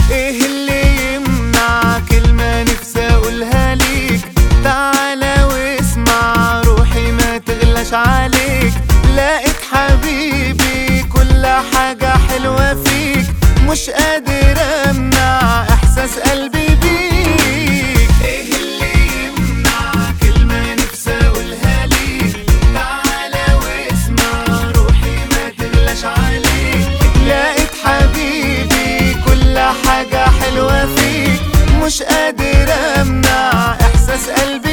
ايه اللي يمنع كلمة نفسي اقولها ليك تعالى واسمع روحي ما تغلاش عليك لقيت حبيبي كل حاجة حلوة فيك مش قادر امنع احساس قلبي بيك ايه اللي يمنع كلمة نفسي اقولها ليك تعالى واسمع روحي ما تغلاش عليك لقيت حبيبي كل حاجة حلوة فيك مش قادر امنع احساس قلبي